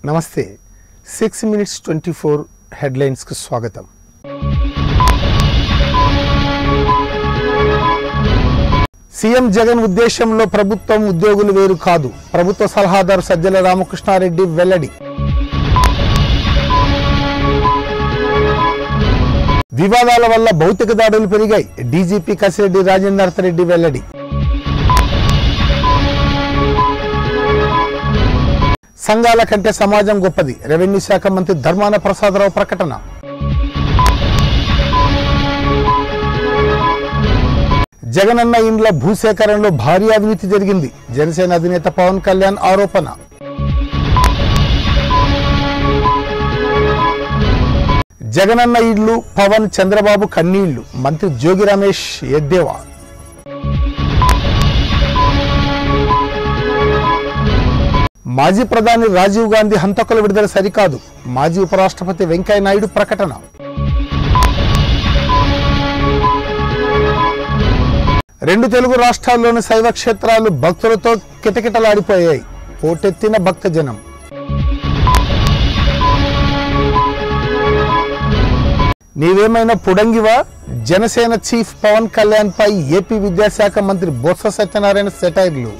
నమస్తే six minutes twenty four హెడ్లైన్స్కి స్వాగతం సీఎం జగన్ ఉద్దేశంలో ప్రభుత్వం ఉద్యోగులు వేరు కాదు ప్రభుత్వ సలహాదారు సజ్జల రామకృష్ణారెడ్డి వెల్లడి వివాదాల వల్ల భౌతిక దాడులు పెరిగాయి డీజీపీ కసిరెడ్డి రాజేందర్ రెడ్డి వెల్లడి సంఘాల కంటే సమాజం గొప్పది రెవెన్యూ శాఖ మంత్రి ధర్మాన ప్రసాదరావు ప్రకటన జగనన్న ఇండ్ల భూసేకరణలో భారీ అవినీతి జరిగింది జనసేన అధినేత పవన్ కళ్యాణ్ ఆరోపణ జగనన్న ఇళ్లు పవన్ చంద్రబాబు కన్నీళ్లు మంత్రి జోగి రమేష్ ఎద్దేవా మాజీ ప్రధాని రాజీవ్ గాంధీ హంతకుల విడుదల సరికాదు మాజీ ఉపరాష్ట్రపతి వెంకయ్య నాయుడు ప్రకటన రెండు తెలుగు రాష్ట్రాల్లోని శైవ క్షేత్రాలు భక్తులతో కిటకిటలాడిపోయాయి పోటెత్తిన భక్తజనం నీవేమైనా పుడంగివా జనసేన చీఫ్ పవన్ కళ్యాణ్ పై ఏపీ విద్యాశాఖ మంత్రి బొత్స సత్యనారాయణ సెటైర్లు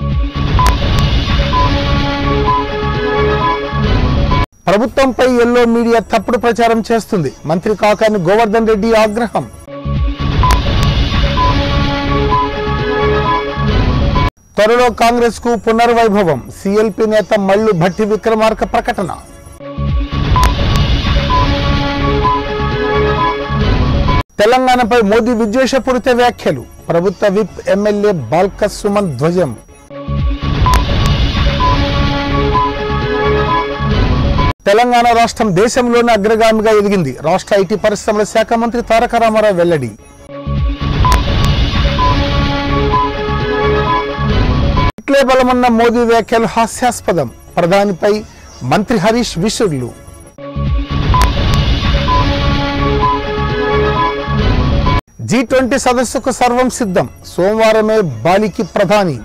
ప్రభుత్వంపై ఎల్లో మీడియా తప్పుడు ప్రచారం చేస్తుంది మంత్రి కాకాని గోవర్ధన్ రెడ్డి ఆగ్రహం త్వరలో కాంగ్రెస్ కు పునర్వైభవం సిఎల్పి నేత మల్లు భట్టి విక్రమార్క ప్రకటన తెలంగాణపై మోదీ విద్వేషపూరిత వ్యాఖ్యలు ప్రభుత్వ విప్ ఎమ్మెల్యే బాల్క సుమన్ ధ్వజం తెలంగాణ రాష్ట్రం దేశంలోనే అగ్రగామిగా ఎదిగింది రాష్ట్ర ఐటీ పరిశ్రమల శాఖ మంత్రి తారక రామారావు వెల్లడి ఇట్లే బలమన్న మోదీ వ్యాఖ్యలు హాస్యాస్పదం ప్రధానిపై మంత్రి హరీష్ విసుర్లు జీ ట్వంటీ సదస్సుకు సర్వం సిద్ధం సోమవారమే బాలికి ప్రధాని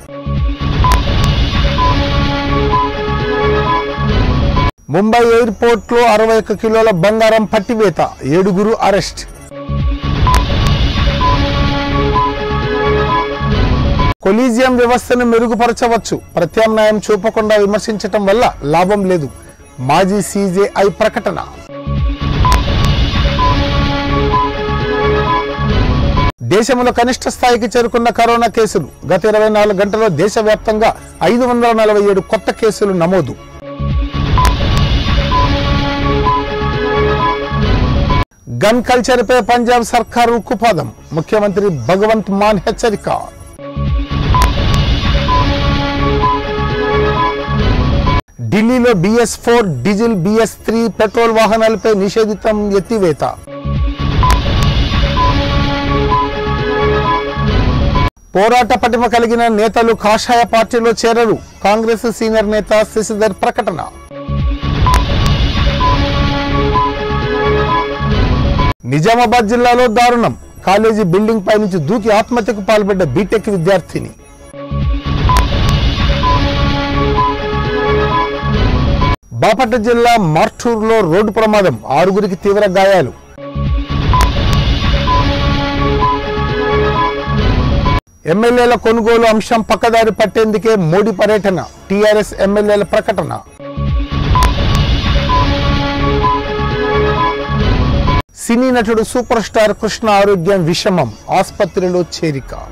ముంబై ఎయిర్పోర్ట్ లో అరవై ఒక్క కిలోల బంగారం పట్టివేత ఏడుగురు అరెస్ట్ కొలీజియం వ్యవస్థను మెరుగుపరచవచ్చు ప్రత్యామ్నాయం చూపకుండా విమర్శించటం వల్ల లాభం లేదు మాజీ సీజేఐ ప్రకటన దేశంలో కనిష్ట స్థాయికి చేరుకున్న కరోనా కేసులు గత ఇరవై నాలుగు గంటల్లో దేశవ్యాప్తంగా ఐదు వందల నలభై ఏడు కొత్త కేసులు నమోదు గన్ కల్చర్ పై పంజాబ్ సర్కారు ఉక్కుపాదం ముఖ్యమంత్రి భగవంత్ మాన్ హెచ్చరిక ఢిల్లీలో BS four diesel BS three petrol వాహనాలపై నిషేధితం ఎత్తివేత పోరాట పటిమ కలిగిన నేతలు కాషాయ పార్టీలో చేరరు కాంగ్రెస్ సీనియర్ నేత శశిధర్ ప్రకటన నిజామాబాద్ జిల్లాలో దారుణం కాలేజీ బిల్డింగ్ పై నుంచి దూకి ఆత్మహత్యకు పాల్పడ్డ బీటెక్ విద్యార్థిని బాపట్ల జిల్లా మార్టూరులో రోడ్డు ప్రమాదం ఆరుగురికి తీవ్ర గాయాలు ఎమ్మెల్యేల కొనుగోలు అంశం పక్కదారి పట్టేందుకే మోడీ పర్యటన టీఆర్ఎస్ ఎమ్మెల్యేల ప్రకటన సినీ నటుడు సూపర్ స్టార్ కృష్ణ ఆరోగ్యం విషమం ఆసుపత్రిలో చేరిక